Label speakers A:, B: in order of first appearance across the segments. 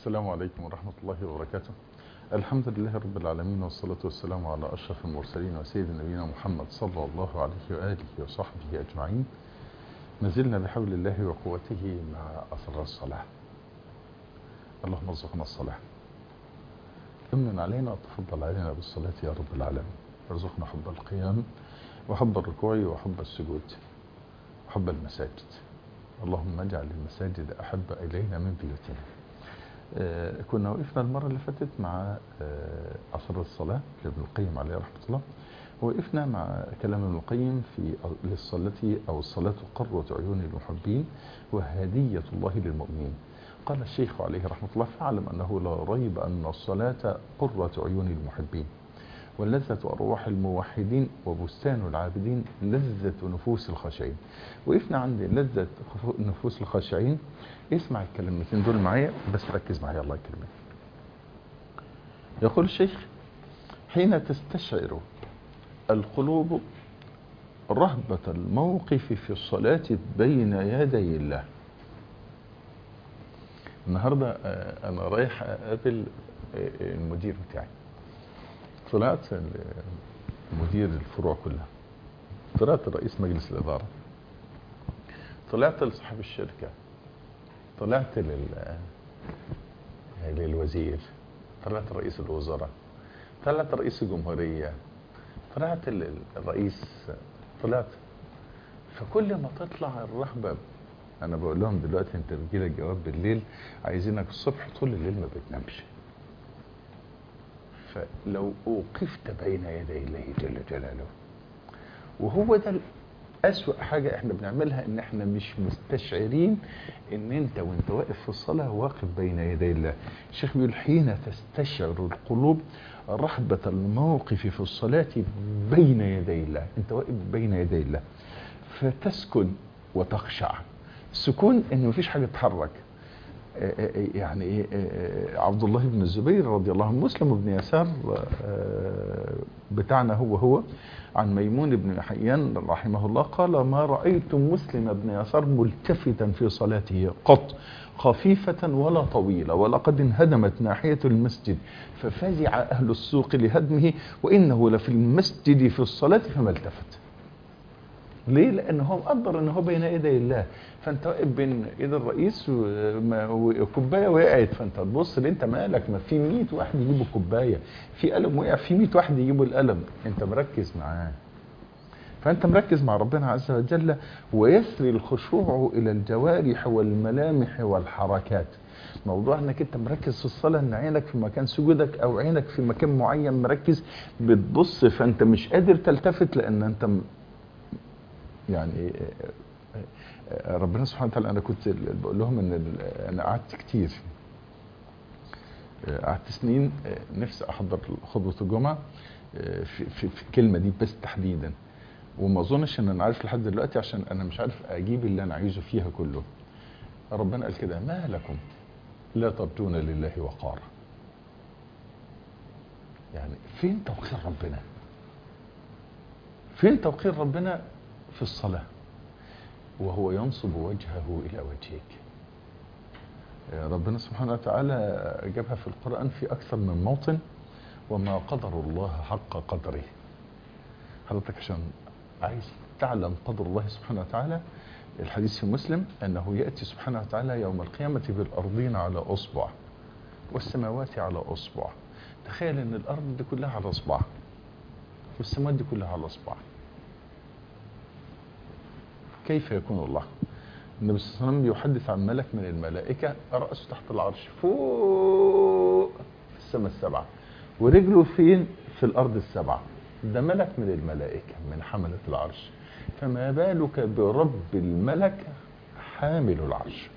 A: السلام عليكم ورحمة الله وبركاته الحمد لله رب العالمين والصلاة والسلام على أشرف المرسلين وسيد نبينا محمد صلى الله عليه وآله وصحبه أجمعين ما زلنا بحول الله وقوته مع أسرار الصلاة اللهم ارزقنا الصلاة امن علينا وتفضل علينا بالصلاة يا رب العالمين ارزقنا حب القيام وحب الركوع وحب السجود وحب المساجد اللهم اجعل المساجد أحب إلينا من بيوتنا آه كنا وقفنا المرة اللي فاتت مع آه أثر الصلاة لابن القيم عليه رحمة الله وقفنا مع كلام ابن القيم في للصلاة أو الصلاة قرة عيون المحبين وهدية الله للمؤمنين قال الشيخ عليه رحمة الله فاعلم أنه لا ريب أن الصلاة قرة عيون المحبين ولذة أرواح الموحدين وبستان العابدين لذة نفوس الخاشعين وقفنا عند لذة نفوس الخاشعين اسمع الكلمتين دول معايا بس ركز معايا الله يكرمك يقول الشيخ حين تستشعر القلوب رهبة الموقف في الصلاة بين يدي الله النهاردة أنا رايح أقابل المدير بتاعي طلعت مدير الفروع كلها طلعت رئيس مجلس الإدارة طلعت لصاحب الشركة طلعت لل للوزير طلعت رئيس الوزراء طلعت رئيس الجمهورية طلعت الرئيس طلعت فكل ما تطلع الرهبة انا بقول لهم دلوقتي انت بتجيلك جواب بالليل عايزينك الصبح طول الليل ما بتنامش فلو اوقفت بين يدي الله جل جلاله وهو ده أسوأ حاجة احنا بنعملها ان احنا مش مستشعرين ان انت وانت واقف في الصلاة واقف بين يدي الله الشيخ بيقول حين تستشعر القلوب رحبة الموقف في الصلاة بين يدي الله انت واقف بين يدي الله فتسكن وتخشع السكون ان مفيش حاجة تتحرك يعني ايه عبد الله بن الزبير رضي الله عنه مسلم بن يسار بتاعنا هو هو عن ميمون بن حيان رحمه الله قال ما رأيت مسلم بن يسار ملتفتا في صلاته قط خفيفة ولا طويلة ولقد انهدمت ناحية المسجد ففزع أهل السوق لهدمه وإنه لفي المسجد في الصلاة فما التفت ليه لان هو مقدر ان هو بين يدي الله فانت واقف بين ايد الرئيس وكوبايه وقعت فانت تبص ليه انت مالك ما في 100 واحد يجيبوا كوبايه في قلم وقع في 100 واحد يجيبوا القلم انت مركز معاه فانت مركز مع ربنا عز وجل ويسري الخشوع الى الجوارح والملامح والحركات موضوع انك انت مركز في الصلاه ان عينك في مكان سجودك او عينك في مكان معين مركز بتبص فانت مش قادر تلتفت لان انت يعني ربنا سبحانه وتعالى انا كنت بقول لهم ان انا قعدت كتير قعدت سنين نفسي احضر خطبه الجمعه في, في, في الكلمه دي بس تحديدا وما اظنش ان انا عارف لحد دلوقتي عشان انا مش عارف اجيب اللي انا عايزه فيها كله ربنا قال كده ما لكم لا ترجون لله وقارا يعني فين توقير ربنا فين توقير ربنا في الصلاة وهو ينصب وجهه إلى وجهك ربنا سبحانه وتعالى جابها في القرآن في أكثر من موطن وما قدر الله حق قدره حضرتك عشان عايز تعلم قدر الله سبحانه وتعالى الحديث في مسلم أنه يأتي سبحانه وتعالى يوم القيامة بالأرضين على أصبع والسماوات على أصبع تخيل أن الأرض دي كلها على أصبع والسماوات دي كلها على أصبع كيف يكون الله النبي صلى الله عليه وسلم يحدث عن ملك من الملائكة رأسه تحت العرش فوق في السماء السبعة ورجله فين في الأرض السبعة ده ملك من الملائكة من حملة العرش فما بالك برب الملك حامل العرش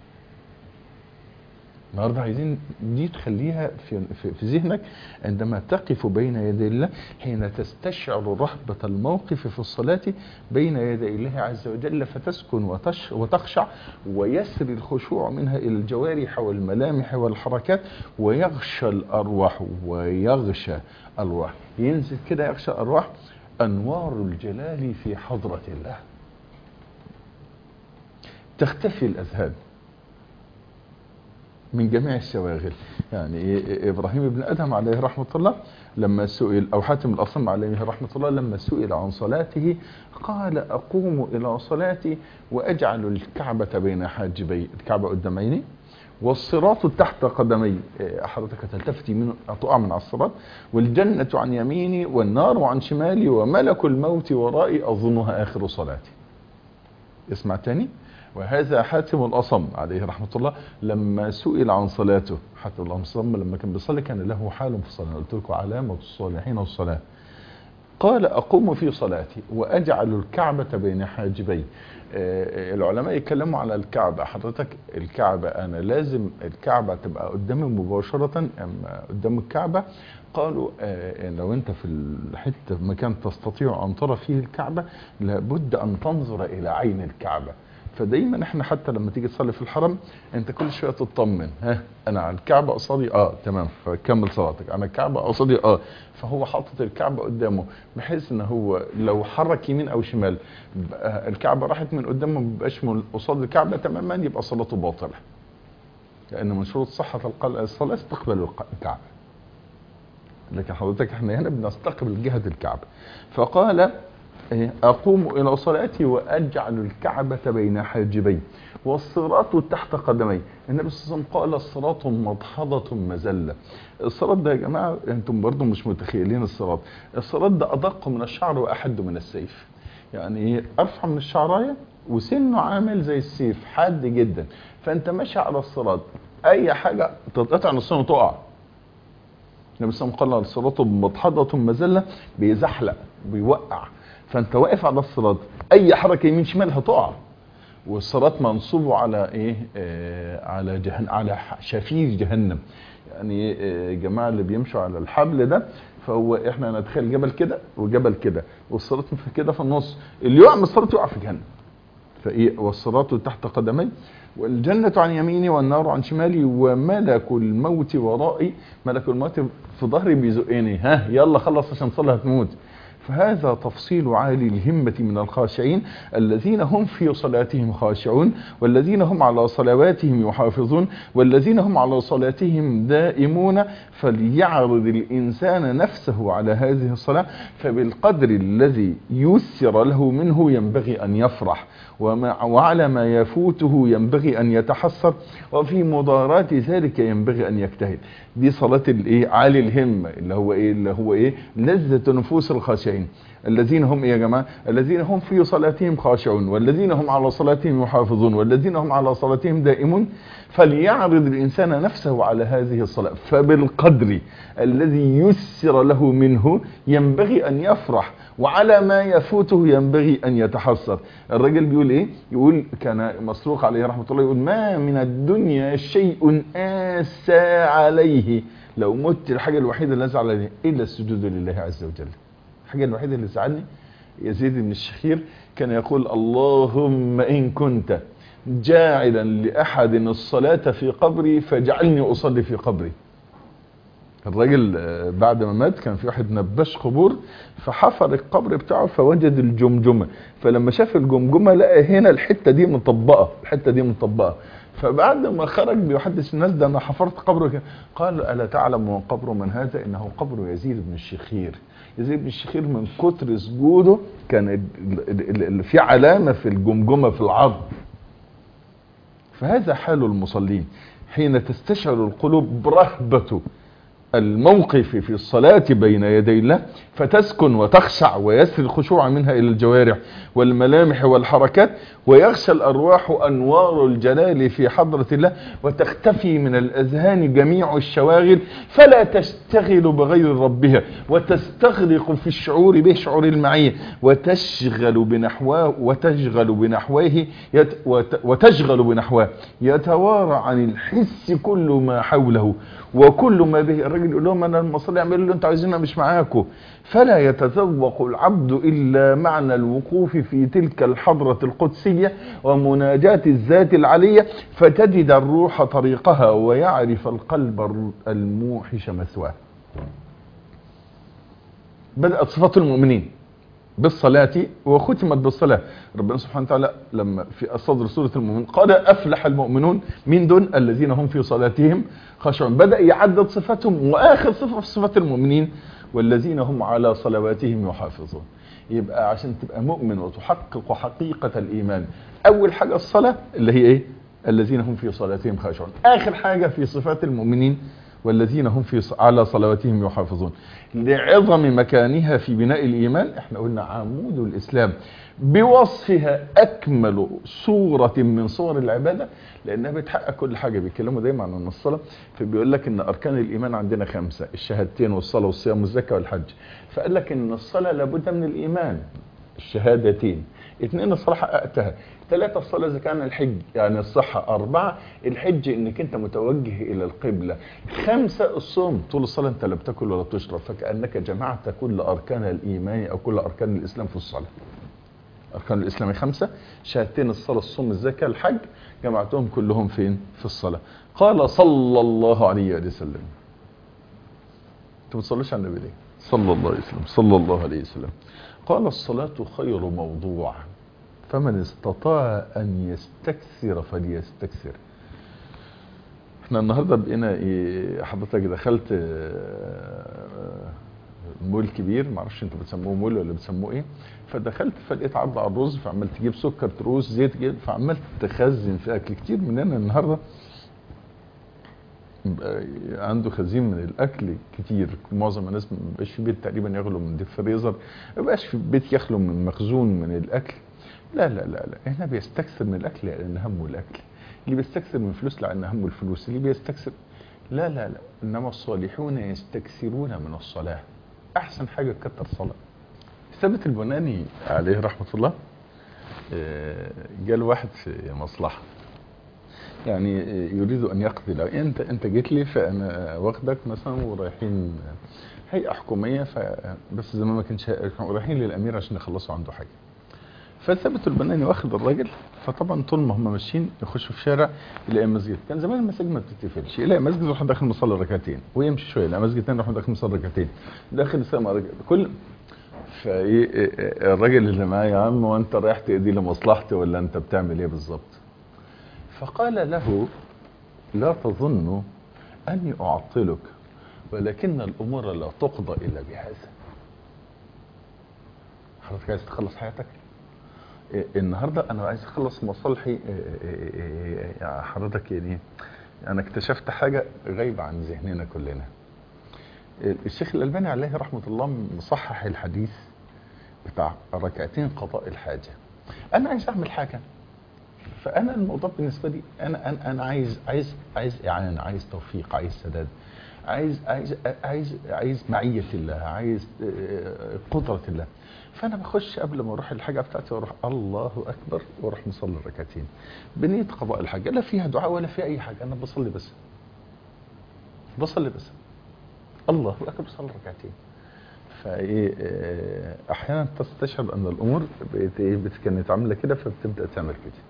A: النهارده عايزين دي تخليها في, في, في ذهنك عندما تقف بين يدي الله حين تستشعر رهبة الموقف في الصلاة بين يدي الله عز وجل فتسكن وتش وتخشع ويسري الخشوع منها إلى الجوارح والملامح والحركات ويغشى الأرواح ويغشى الأرواح ينزل كده يغشى الأرواح أنوار الجلال في حضرة الله تختفي الأذهان من جميع الشواغل يعني إيه ابراهيم ابن ادهم عليه رحمه الله لما سئل او حاتم الاصم عليه رحمه الله لما سئل عن صلاته قال اقوم الى صلاتي واجعل الكعبه بين حاجبي الكعبه قدام عيني والصراط تحت قدمي إيه، حضرتك هتلتفتي من هتقع من على الصراط والجنه عن يميني والنار عن شمالي وملك الموت ورائي اظنها اخر صلاتي اسمع تاني وهذا حاتم الأصم عليه رحمة الله لما سئل عن صلاته حاتم الأصم لما كان بيصلي كان له حال في الصلاة قلت لكم علامة الصالحين والصلاة قال أقوم في صلاتي وأجعل الكعبة بين حاجبي آه، العلماء يتكلموا على الكعبة حضرتك الكعبة أنا لازم الكعبة تبقى قدامي مباشرة أما قدام الكعبة قالوا آه، لو أنت في الحتة في مكان تستطيع أن ترى فيه الكعبة لابد أن تنظر إلى عين الكعبة فدايما احنا حتى لما تيجي تصلي في الحرم انت كل شويه تطمن ها انا على الكعبه قصادي اه تمام فكمل صلاتك انا الكعبه قصادي اه فهو حاطط الكعبه قدامه بحيث ان هو لو حرك يمين او شمال بقى الكعبه راحت من قدامه ما بيبقاش من قصاد الكعبه تماما يبقى صلاته باطله لان من شروط صحه القل- الصلاه استقبال الق- الكعبه لكن حضرتك احنا هنا بنستقبل جهه الكعبه فقال إيه، أقوم إلى صلاتي وأجعل الكعبة بين حاجبي والصراط تحت قدمي النبي صلى الله عليه وسلم قال الصراط مدحضة مزلة الصراط ده يا جماعة أنتم برضو مش متخيلين الصراط الصراط ده أدق من الشعر وأحد من السيف يعني إيه؟ أرفع من الشعراية وسنه عامل زي السيف حاد جدا فأنت ماشي على الصراط أي حاجة تتقطع نصين وتقع النبي صلى الله عليه وسلم قال الصراط مدحضة مزلة بيزحلق بيوقع فانت واقف على الصراط اي حركه يمين شمال هتقع والصراط منصوب على ايه آه على جهنم على ح- شفير جهنم يعني آه جماعه اللي بيمشوا على الحبل ده فهو احنا نتخيل جبل كده وجبل كده والصراط في كده في النص اللي يقع من الصراط يقع في جهنم فايه والصراط تحت قدمي والجنة عن يميني والنار عن شمالي وملك الموت ورائي ملك الموت في ظهري بيزقني ها يلا خلص عشان صلى هتموت فهذا تفصيل عالي الهمة من الخاشعين الذين هم في صلاتهم خاشعون والذين هم على صلواتهم يحافظون والذين هم على صلاتهم دائمون فليعرض الإنسان نفسه على هذه الصلاة فبالقدر الذي يسر له منه ينبغي أن يفرح وما وعلى ما يفوته ينبغي أن يتحسر وفي مضاراة ذلك ينبغي أن يجتهد دي صلاة الايه عالي الهمة اللي هو ايه اللي هو ايه لذة نفوس الخاشعين الذين هم ايه يا جماعة الذين هم في صلاتهم خاشعون والذين هم على صلاتهم يحافظون والذين هم على صلاتهم دائمون فليعرض الإنسان نفسه على هذه الصلاة فبالقدر الذي يسر له منه ينبغي أن يفرح وعلى ما يفوته ينبغي أن يتحسر الرجل بيقول إيه يقول كان مسروق عليه رحمة الله يقول ما من الدنيا شيء آسى عليه لو مت الحاجة الوحيدة اللي أزعل عليها إلا السجود لله عز وجل الحاجة الوحيدة اللي زعلني يزيد بن الشخير كان يقول اللهم إن كنت جاعلا لأحد الصلاة في قبري فاجعلني أصلي في قبري الراجل آه، بعد ما مات كان في واحد نباش قبور فحفر القبر بتاعه فوجد الجمجمة فلما شاف الجمجمة لقى هنا الحتة دي مطبقة الحتة دي مطبقة فبعد ما خرج بيحدث الناس ده انا حفرت قبره كده قال الا تعلم من قبر من هذا انه قبر يزيد بن الشخير يزيد بن الشخير من كتر سجوده كان ال- ال- ال- ال- في علامة في الجمجمة في العظم فهذا حال المصلين حين تستشعر القلوب برهبة الموقف في الصلاة بين يدي الله فتسكن وتخشع ويسري الخشوع منها إلى الجوارح والملامح والحركات ويغشى الأرواح أنوار الجلال في حضرة الله وتختفي من الأذهان جميع الشواغل فلا تشتغل بغير ربها وتستغرق في الشعور به شعور المعية وتشغل بنحواه وتشغل بنحوه يت وت وتشغل بنحواه يتوارى عن الحس كل ما حوله وكل ما به الراجل يقول لهم انا المصلي اعملوا اللي انتوا عايزينه مش معاكم فلا يتذوق العبد الا معنى الوقوف في تلك الحضرة القدسية ومناجاة الذات العلية فتجد الروح طريقها ويعرف القلب الموحش مثواه بدأت صفات المؤمنين بالصلاة وختمت بالصلاة ربنا سبحانه وتعالى لما في صدر سورة المؤمنون قال أفلح المؤمنون من دون الذين هم في صلاتهم خاشعون بدأ يعدد صفاتهم وآخر صفة في صفات المؤمنين والذين هم على صلواتهم يحافظون يبقى عشان تبقى مؤمن وتحقق حقيقة الإيمان أول حاجة الصلاة اللي هي إيه الذين هم في صلاتهم خاشعون آخر حاجة في صفات المؤمنين والذين هم في على صلواتهم يحافظون لعظم مكانها في بناء الإيمان احنا قلنا عمود الإسلام بوصفها أكمل صورة من صور العبادة لأنها بتحقق كل حاجة بيتكلموا دايما عن الصلاة فبيقول لك إن أركان الإيمان عندنا خمسة الشهادتين والصلاة والصيام والزكاة والحج فقال لك إن الصلاة لابد من الإيمان الشهادتين اثنين الصلاة حققتها ثلاثة الصلاة إذا كان الحج يعني الصحة أربعة الحج إنك أنت متوجه إلى القبلة خمسة الصوم طول الصلاة أنت لا بتاكل ولا بتشرب فكأنك جمعت كل أركان الإيمان أو كل أركان الإسلام في الصلاة أركان الإسلام خمسة شهادتين الصلاة الصوم الزكاة الحج جمعتهم كلهم فين في الصلاة قال صلى الله عليه وسلم انتوا ما تصلوش على النبي ليه صلى الله عليه وسلم صلى الله عليه وسلم قال الصلاة خير موضوع فمن استطاع أن يستكثر فليستكثر احنا النهاردة بقينا ايه حضرتك دخلت مول كبير معرفش انتوا بتسموه مول ولا بتسموه ايه فدخلت فلقيت عرض على الرز فعمال تجيب سكر تروس زيت جيب فعمال تخزن في اكل كتير مننا النهارده عنده خزين من الاكل كتير معظم الناس ما بقاش في بيت تقريبا يغلو من ديب فريزر ما بقاش في بيت يخلو من مخزون من الاكل لا لا لا لا هنا بيستكثر من الاكل لان همه الاكل اللي بيستكثر من الفلوس لان همه الفلوس اللي بيستكثر لا لا لا انما الصالحون يستكثرون من الصلاه احسن حاجه كتر صلاه ثابت البناني عليه رحمه الله جال واحد في مصلحه يعني يريد ان يقضي لو انت انت جيت لي فانا واخدك مثلا ورايحين هيئه حكوميه ف بس زمان ما كانش رايحين للامير عشان يخلصوا عنده حاجه فثبت البناني واخد الراجل فطبعا طول ما هم ماشيين يخشوا في شارع يلاقي مسجد كان زمان المساجد ما بتتقفلش يلاقي مسجد يروح داخل مصلي ركعتين ويمشي شويه يلاقي مسجد تاني يروح داخل مصلي ركعتين داخل سامع رجل كل فايه الراجل اللي معاه يا عم وانت رايح تقضي لمصلحتي ولا انت بتعمل ايه بالظبط فقال له لا تظن اني اعطلك ولكن الامور لا تقضى الا بهذا حضرتك عايز تخلص حياتك النهارده انا عايز اخلص مصالحي حضرتك يعني انا اكتشفت حاجه غايبه عن ذهننا كلنا الشيخ الالباني عليه رحمه الله مصحح الحديث بتاع ركعتين قضاء الحاجه انا عايز اعمل حاجه فانا الموضوع بالنسبه لي انا انا انا عايز عايز عايز اعانه عايز توفيق عايز سداد عايز عايز عايز عايز معيه الله عايز قدره الله فانا بخش قبل ما اروح الحاجه بتاعتي واروح الله اكبر واروح مصلي ركعتين بنيه قضاء الحاجه لا فيها دعاء ولا فيها اي حاجه انا بصلي بس بصلي بس الله اكبر بصلي ركعتين فايه احيانا تستشعر ان الامور بقت ايه كانت عامله كده فبتبدا تعمل كده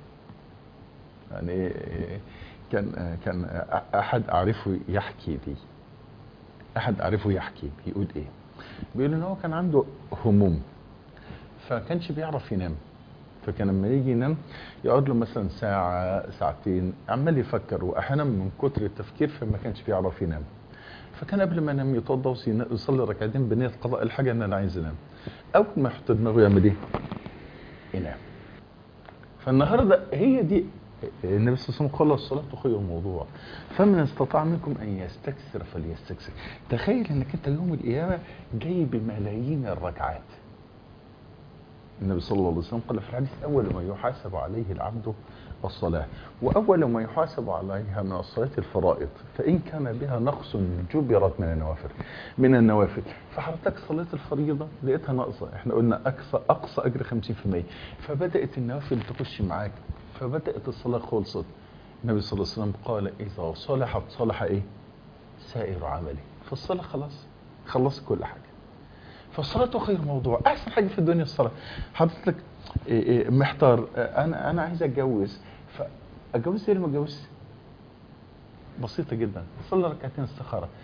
A: يعني كان كان احد اعرفه يحكي لي احد اعرفه يحكي بيقول ايه بيقول ان هو كان عنده هموم فكانش بيعرف ينام فكان لما يجي ينام يقعد له مثلا ساعة ساعتين عمال يفكر واحيانا من كتر التفكير فما كانش بيعرف ينام فكان قبل ما ينام يتوضا ويصلي ركعتين بنيه قضاء الحاجه ان انا عايز انام اول ما يحط دماغه يعمل ايه؟ ينام فالنهارده هي دي النبي صلى الله عليه وسلم قال الصلاة خير موضوع فمن استطاع منكم أن يستكثر فليستكثر تخيل أنك أنت يوم القيامة جاي بملايين الركعات النبي صلى الله عليه وسلم قال في الحديث أول ما يحاسب عليه العبد الصلاة وأول ما يحاسب عليها من الصلاة الفرائض فإن كان بها نقص جبرت من النوافل من النوافل فحضرتك صلاة الفريضة لقيتها ناقصة احنا قلنا أقصى أقصى أجر 50% فبدأت النوافل تخش معاك فبدأت الصلاة خلصت النبي صلى الله عليه وسلم قال إذا صلحت صلح إيه سائر عملي فالصلاة خلاص خلص كل حاجة فالصلاة خير موضوع أحسن حاجة في الدنيا الصلاة حضرتك إيه إيه محتار أنا أنا عايز أتجوز فأتجوز زي ما أتجوز بسيطة جدا صلي ركعتين استخارة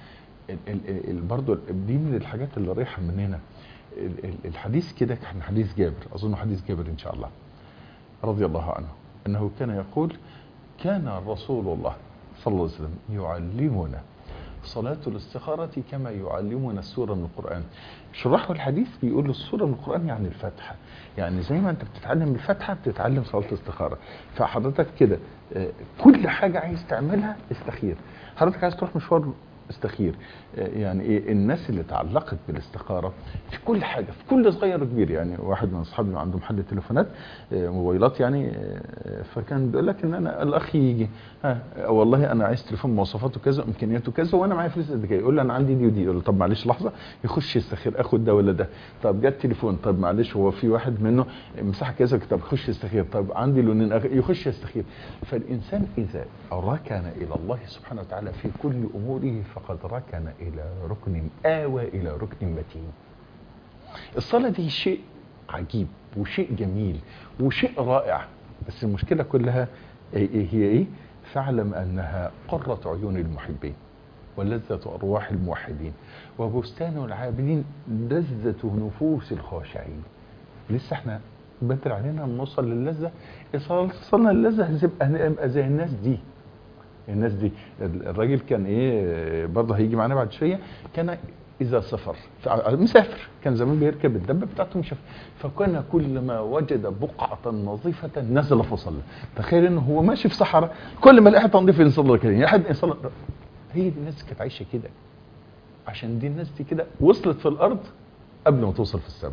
A: برضه دي من الحاجات اللي رايحه مننا ال- ال- الحديث كده كان حديث جابر اظن حديث جابر ان شاء الله رضي الله عنه انه كان يقول كان رسول الله صلى الله عليه وسلم يعلمنا صلاة الاستخارة كما يعلمنا السورة من القرآن شرحوا الحديث بيقول السورة من القرآن يعني الفاتحة يعني زي ما انت بتتعلم الفاتحة بتتعلم صلاة الاستخارة فحضرتك كده آه، كل حاجة عايز تعملها استخير حضرتك عايز تروح مشوار استخير آه، يعني ايه الناس اللي تعلقت بالاستخاره في كل حاجه في كل صغير وكبير يعني واحد من اصحابي عنده محل تليفونات آه، موبايلات يعني آه، فكان بيقول لك ان انا الاخ يجي ها والله انا عايز تليفون مواصفاته كذا امكانياته كذا وانا معايا فلوس قد كده يقول لي انا عندي دي ودي يقول له طب معلش لحظه يخش يستخير اخد ده ولا ده طب جت تليفون طب معلش هو في واحد منه مساحه كذا طب يخش يستخير طب عندي لونين أخ- يخش يستخير فالانسان اذا ركن الى الله سبحانه وتعالى في كل اموره فقد ركن الى ركن اوى الى ركن متين الصلاه دي شيء عجيب وشيء جميل وشيء رائع بس المشكله كلها إيه إيه هي ايه فاعلم انها قره عيون المحبين ولذة أرواح الموحدين وبستان العابدين لذة نفوس الخاشعين لسه احنا بدري علينا نوصل للذة إذا وصلنا للذة هنبقى هنبقى زي الناس دي الناس دي الراجل كان ايه برضه هيجي معانا بعد شويه كان اذا سافر فع- مسافر كان زمان بيركب الدبه بتاعته مش فكان كل ما وجد بقعه نظيفه نزل فصلى تخيل انه هو ماشي في صحراء كل ما لقى حته نظيفه يصلي كده يعني حد يصلي هي دي الناس كانت عايشه كده عشان دي الناس دي كده وصلت في الارض قبل ما توصل في السماء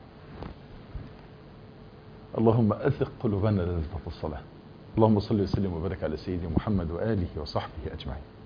A: اللهم اثق قلوبنا لذة الصلاه اللهم صل وسلم وبارك على سيدنا محمد واله وصحبه اجمعين